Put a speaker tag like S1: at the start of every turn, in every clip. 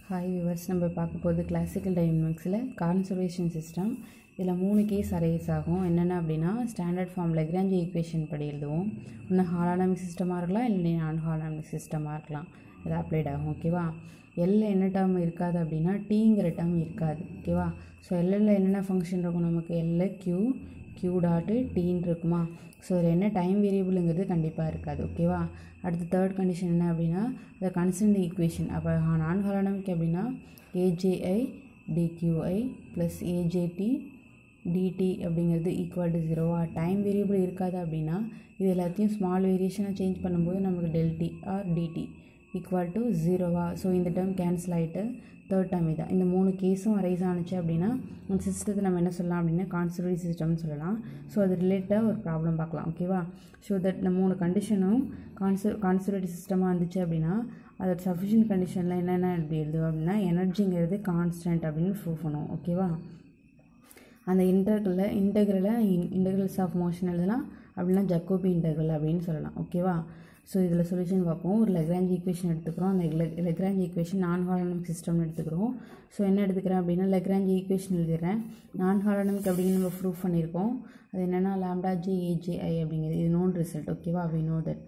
S1: hi viewers நம்ம பார்க்க போகிறது கிளாசிக்கல் டைனமிக்ஸில் கான்சர்வேஷன் சிஸ்டம் இதில் மூணு கேஸ் அரைஸ் ஆகும் என்னென்ன அப்படின்னா ஸ்டாண்டர்ட் ஃபார்ம் லெக்ராஞ்ச் ஈக்குவேஷன் படி எழுதுவோம் ஒன்று ஹாலானமிக் சிஸ்டமாக இருக்கலாம் இல்லை நான் ஹாலானமிக் சிஸ்டமாக இருக்கலாம் இது அப்ளைட் ஆகும் ஓகேவா எல்ல என்ன டேர்ம் இருக்காது அப்படின்னா டீங்கிற டேர்ம் இருக்காது ஓகேவா ஸோ எல்லில் என்னென்ன ஃபங்க்ஷன் இருக்கும் நமக்கு எல்ல கியூ கியூ டாட்டு டீன்னு இருக்குமா ஸோ இதில் என்ன டைம் வேரியபிளுங்கிறது கண்டிப்பாக இருக்காது ஓகேவா அடுத்து தேர்ட் கண்டிஷன் என்ன அப்படின்னா த கன்சன்ட் ஈக்குவேஷன் அப்போ நான் ஹாலானமிக் அப்படின்னா A J I D Q I plus A J T D T அப்படிங்கிறது ஈக்குவல் டு ஜீரோவா டைம் வேரியபிள் இருக்காது அப்படின்னா இது எல்லாத்தையும் ஸ்மால் வேரியேஷனாக சேஞ்ச் பண்ணும்போது நமக்கு del T R D T equal to ஜீரோவா ஸோ இந்த டேர்ம் கேன்சல் ஆகிட்டு தேர்ட் டேர்ம் இதான் இந்த மூணு கேஸும் அரைஸ் ஆனுச்சு அப்படின்னா அந்த சிஸ்டத்தை நம்ம என்ன சொல்லலாம் அப்படின்னா கான்சர்வேட்டிவ் சிஸ்டம்னு சொல்லலாம் ஸோ அது ரிலேட்டடாக ஒரு ப்ராப்ளம் பார்க்கலாம் ஓகேவா ஸோ தட் இந்த மூணு கண்டிஷனும் கான்சர் கான்சர்வேட்டிவ் சிஸ்டமாக இருந்துச்சு அப்படின்னா அதோட சஃபிஷியன்ட் கண்டிஷனில் என்னென்ன எப்படி எழுதுவோம் அப்படின்னா எனர்ஜிங்கிறது கான்ஸ்டன்ட் அப்படின்னு ப்ரூவ் பண்ணுவோம் ஓகேவா அந்த இன்டர்கலில் இன்டெக்ரலை இன்டெக்ரல்ஸ் ஆஃப் மோஷன் எழுதலாம் அப்படின்னா ஜக்கோபி இன்டெக்ரல் அப்படின்னு சொல்லலாம் ஓகேவா ஸோ இதில் சொல்யூஷன் பார்ப்போம் ஒரு லெக்ராஞ்ச் ஈக்குவேஷன் எடுத்துக்கிறோம் அந்த லெக்ராஞ்ச் ஈக்குவேஷன் நான் ஹாலனமிக் சிஸ்டம்னு எடுத்துக்கிறோம் ஸோ என்ன எடுத்துக்கிறேன் அப்படின்னா லெக்ராஞ்ச் ஈக்குவேஷன் எழுதுகிறேன் நான் ஹாலனமிக் அப்படின்னு நம்ம ப்ரூவ் பண்ணியிருக்கோம் அது என்னென்னா லாம்டா ஜே ஏஜேஐ அப்படிங்கிறது இது நோன் ரிசல்ட் ஓகேவா வி நோ தட்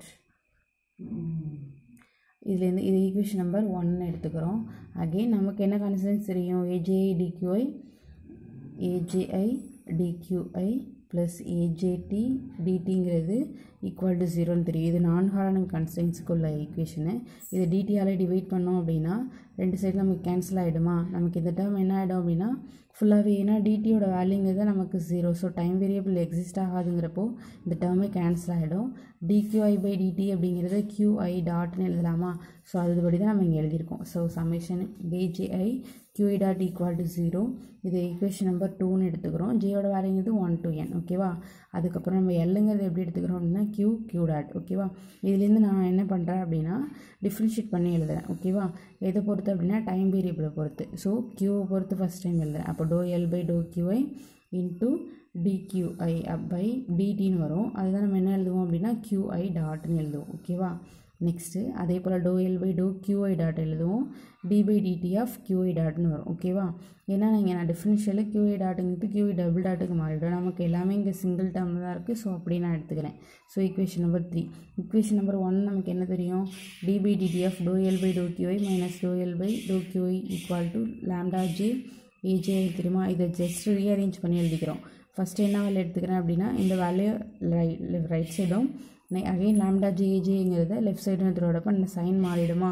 S1: இதுலேருந்து இது ஈக்குவேஷன் நம்பர் ஒன்னு எடுத்துக்கிறோம் அகெயின் நமக்கு என்ன கான்சன்ஸ் தெரியும் A J I D Q I A J I D Q I plus A J T டிடிங்கிறது ஈக்குவல் டு ஜீரோன்னு தெரியும் இது நான் ஹாலனிக் கன்ஸ்டன்ஸுக்குள்ள ஈக்குவேஷனு இது டிடியால் டிவைட் பண்ணோம் அப்படின்னா ரெண்டு சைடு நமக்கு கேன்சல் ஆகிடுமா நமக்கு இந்த டேர்ம் என்ன ஆகிடும் அப்படின்னா ஃபுல்லாகவே ஏன்னா டிடியோட வேல்யூங்கிறது நமக்கு zero so time variable exist ஆகாதுங்கிறப்போ இந்த டேர்மே கேன்சல் ஆகிடும் டிக்யூஐ பை டிடி அப்படிங்கிறது கியூஐ டாட்னு எழுதலாமா ஸோ அதுபடி தான் நம்ம இங்கே எழுதியிருக்கோம் so summation A J I Q I dot equal to zero இது ஈக்குவேஷன் நம்பர் டூன்னு எடுத்துக்கிறோம் ஜேயோட வேல்யூங்கிறது ஒன் டு என் ஓகேவா அதுக்கப்புறம் நம்ம எல்லுங்கிறது எப்படி எடுத்துக்கிறோம் அப்படின்னா கியூ கியூ டாட் ஓகேவா இதுலேருந்து நான் என்ன பண்ணுறேன் அப்படின்னா டிஃப்ரென்ஷியேட் பண்ணி எழுதுறேன் ஓகேவா எதை பொறுத்து அப்படின்னா டைம் வேரியபிளை பொறுத்து ஸோ கியூவை பொறுத்து ஃபஸ்ட் டைம் எழுதுறேன் அப்போ do L by do Q I into D Q I by டிடின்னு வரும் அதுதான் நம்ம என்ன எழுதுவோம் அப்படின்னா கியூஐ டாட்னு எழுதுவோம் ஓகேவா நெக்ஸ்ட்டு அதே போல் do L by do Q I dot எழுதுவோம் D by D T of Q I டாட்னு வரும் ஓகேவா ஏன்னா நீங்கள் நான் டிஃப்ரென்ஷியலு கியூஐ டாட்டுங்கிறது கியூஐ டபுள் டாட்டுக்கு மாறிடும் நமக்கு எல்லாமே இங்கே சிங்கிள் டேர்மில் தான் இருக்குது ஸோ அப்படி நான் எடுத்துக்கிறேன் so equation number three equation number one நமக்கு என்ன தெரியும் D by D T of do L by do Q I minus do L by do Q I equal to lambda J A J தெரியுமா இதை ஜஸ்ட் ரீஅரேஞ்ச் பண்ணி எழுதிக்கிறோம் ஃபஸ்ட்டு என்ன வேல்யூ எடுத்துக்கிறேன் அப்படின்னா இந்த வேல்யூ ரைட் ரைட் சைடும் அகைன் லாம்டா ஜேஜேங்கிறத லெஃப்ட் சைடு எடுத்துகிறோடப்ப இந்த சைன் மாறிடுமா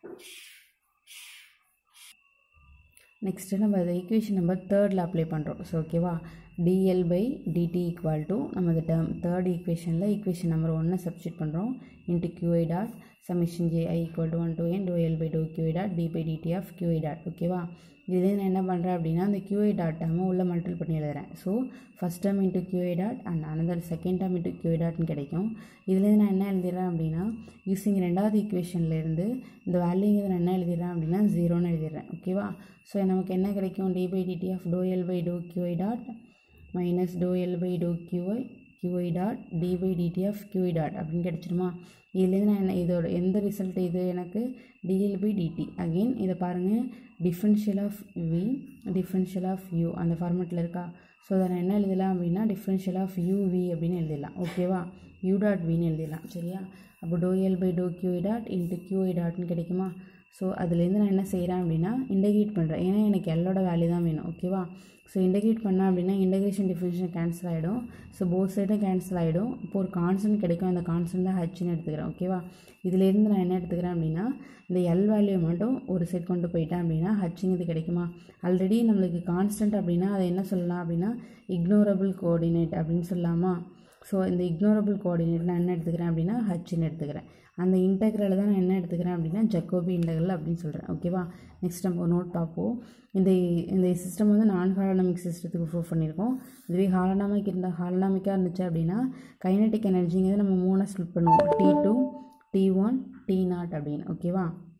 S1: நெக்ஸ்ட்டு நம்ம அதை ஈக்குவேஷன் நம்பர் தேர்டில் அப்ளை பண்ணுறோம் ஸோ ஓகேவா D L by D T equal to நம்ம இந்த டேர்ம் தேர்ட் ஈக்குவேஷனில் ஈக்குவேஷன் நம்பர் ஒன்னை சப்ஸ்டியூட் பண்ணுறோம் into Q I dot summation J I equal to one to N do L by do Q I dot D by D T of Q I dot ஓகேவா இதுலேயே நான் என்ன பண்ணுறேன் அப்படின்னா அந்த கியூஐ டாட் டேர்மை உள்ளே மல்டிபிள் பண்ணி எழுதுறேன் so first term into Q I dot and another second term into Q I டாட்னு கிடைக்கும் இதுலேருந்து நான் என்ன எழுதிடுறேன் அப்படின்னா யூஸிங் ரெண்டாவது ஈக்குவேஷன்லேருந்து இந்த வேல்யூங்கிறது நான் என்ன எழுதிடுறேன் அப்படின்னா ஜீரோன்னு எழுதிடுறேன் ஓகேவா ஸோ நமக்கு என்ன கிடைக்கும் D by D T of do L by do Q I dot minus do L by do Q I Q I dot D by D T of Q I dot அப்படின்னு கிடச்சிருமா இதுலேருந்து நான் என்ன இதோட எந்த ரிசல்ட் இது எனக்கு டிஎல் பை டிடி அகெயின் இதை பாருங்கள் differential of V differential of U அந்த ஃபார்மெட்டில் இருக்கா ஸோ அதை நான் என்ன எழுதலாம் அப்படின்னா டிஃப்ரென்ஷியல் ஆஃப் யூ வி அப்படின்னு எழுதிடலாம் ஓகேவா யூ டாட் வின்னு எழுதிடலாம் சரியா அப்போ do L by do Q I dot into Q I டாட்னு கிடைக்குமா ஸோ அதுலேருந்து நான் என்ன செய்கிறேன் அப்படின்னா இன்டகிரேட் பண்ணுறேன் ஏன்னா எனக்கு எல்லோட வேல்யூ தான் வேணும் ஓகேவா ஸோ இன்டகிரேட் பண்ணால் அப்படின்னா இன்டகிரேஷன் டிஃபினேஷன் கேன்சல் ஆகிடும் ஸோ போத் சைடும் கேன்சல் ஆகிடும் இப்போ ஒரு கான்ஸ்டன்ட் கிடைக்கும் அந்த கான்ஸ்டன்ட் தான் ஹச்னு எடுத்துக்கிறேன் ஓகேவா இதுலேருந்து நான் என்ன எடுத்துக்கிறேன் அப்படின்னா இந்த எல் வேல்யூ மட்டும் ஒரு செட் கொண்டு போயிட்டேன் அப்படின்னா ஹச்சுங்கிறது கிடைக்குமா ஆல்ரெடி நம்மளுக்கு கான்ஸ்டன்ட் அப்படின்னா அதை என்ன சொல்லலாம் அப்படின்னா இக்னோரபிள் கோஆர்டினேட் அப்படின்னு சொல்லலாமா ஸோ இந்த இக்னோரபிள் கோஆர்டினேட் நான் என்ன எடுத்துக்கிறேன் அப்படின்னா ஹச்னு எடுத்துக்கிறேன் அந்த இன்டெக்ரலில் தான் நான் என்ன எடுத்துக்கிறேன் அப்படின்னா ஜக்கோபி இன்டெக்ரல் அப்படின்னு சொல்கிறேன் ஓகேவா நெக்ஸ்ட் நம்ம நோட் பார்ப்போம் இந்த இந்த சிஸ்டம் வந்து நான் ஹாலனாமிக் சிஸ்டத்துக்கு ப்ரூவ் பண்ணியிருக்கோம் இதுவே ஹாலனாமிக் இருந்தால் ஹாலனாமிக்காக இருந்துச்சு அப்படின்னா கைனட்டிக் எனர்ஜிங்கிறது நம்ம மூணாக ஸ்பிளிட் பண்ணுவோம் T two T one T naught அப்படின்னு ஓகேவா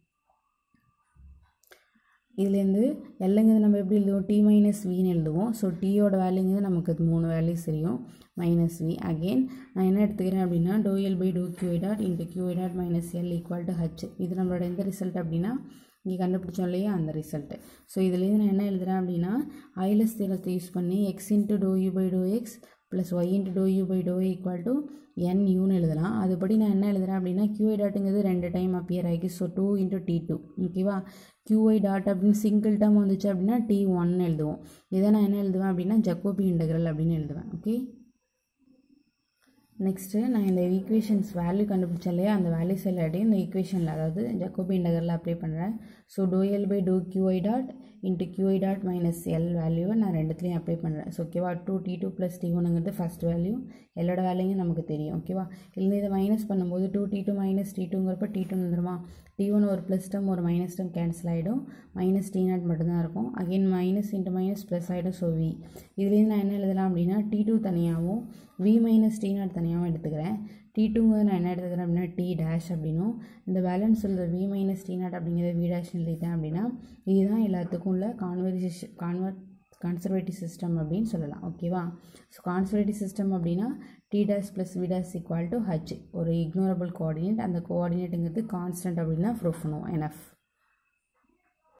S1: இதுலேருந்து எல்லுங்கிறது நம்ம எப்படி எழுதுவோம் டி மைனஸ் வின்னு எழுதுவோம் ஸோ டீயோட வேல்யூங்கிறது நமக்கு அது மூணு வேல்யூஸ் தெரியும் மைனஸ் வி அகெயின் நான் என்ன எடுத்துக்கிறேன் அப்படின்னா do L by do Q I dot into Q I dot minus L equal to H இது நம்மளோட எந்த ரிசல்ட் அப்படின்னா இங்கே கண்டுபிடிச்சோம் இல்லையா அந்த ரிசல்ட்டு ஸோ இதுலேருந்து நான் என்ன எழுதுறேன் அப்படின்னா ஐலஸ் தேரத்தை யூஸ் பண்ணி X into do U by do X plus Y into do U by do equal to N யூன்னு எழுதலாம் அதுபடி நான் என்ன எழுதுறேன் அப்படின்னா கியூஐ டாட்டுங்கிறது ரெண்டு டைம் அப்பியர் ஆகி so two into T two ஓகேவா கியூஐ டாட் அப்படின்னு சிங்கிள் டம் வந்துச்சு அப்படின்னா டி ஒன் எழுதுவோம் இதை நான் என்ன எழுதுவேன் அப்படின்னா ஜக்கோபி இன்டெக்ரல் அப்படின்னு எழுதுவேன் ஓகே நெக்ஸ்ட்டு நான் இந்த ஈக்குவேஷன்ஸ் வேல்யூ கண்டுபிடிச்சேன் இல்லையா அந்த வேல்யூஸ் எல்லாத்தையும் இந்த ஈக்குவேஷனில் அதாவது ஜக்கோபி இன்டகரில் அப்ளை பண்ணுறேன் so do L by do Q I dot into Q I dot minus L வேல்யூவை நான் ரெண்டுத்துலேயும் அப்ளை பண்ணுறேன் ஸோ ஓகேவா two T two plus T ஒனுங்கிறது ஃபஸ்ட் வேல்யூ எல்லாரோட வேல்யூங்க நமக்கு தெரியும் ஓகேவா இல்லை இதை மைனஸ் பண்ணும்போது two T two minus T டூங்கிறப்ப டி டூ வந்துருமா டி ஒன் ஒரு ப்ளஸ் டம் ஒரு மைனஸ் டம் கேன்சல் ஆகிடும் மைனஸ் டி நாட் மட்டும்தான் இருக்கும் again minus into minus plus ஆகிடும் ஸோ வி இதுலேருந்து நான் என்ன எழுதலாம் அப்படின்னா டி டூ தனியாகவும் வி மைனஸ் டி நாட் தனியாகவும் எடுத்துக்கிறேன் டி டூங்கிறது நான் என்ன எடுத்துக்கிறேன் அப்படின்னா டி டேஷ் அப்படின்னும் இந்த பேலன்ஸ் உள்ள வி மைனஸ் டி நாட் அப்படிங்கிறத வி டேஷ் எழுதிட்டேன் அப்படின்னா இதுதான் எல்லாத்துக்கும் உள்ள கான்வர்சேஷன் கான்வெர்ட் கான்சர்வேட்டிவ் சிஸ்டம் அப்படின்னு சொல்லலாம் ஓகேவா ஸோ கான்சர்வேட்டிவ் சிஸ்டம் அப்படின்னா T dash plus V dash equal to H ஒரு இக்னோரபிள் கோஆர்டினேட் அந்த கோஆர்டினேட்டுங்கிறது கான்ஸ்டன்ட் அப்படின்னா ப்ரூஃப் பண்ணுவோம் என்எஃப்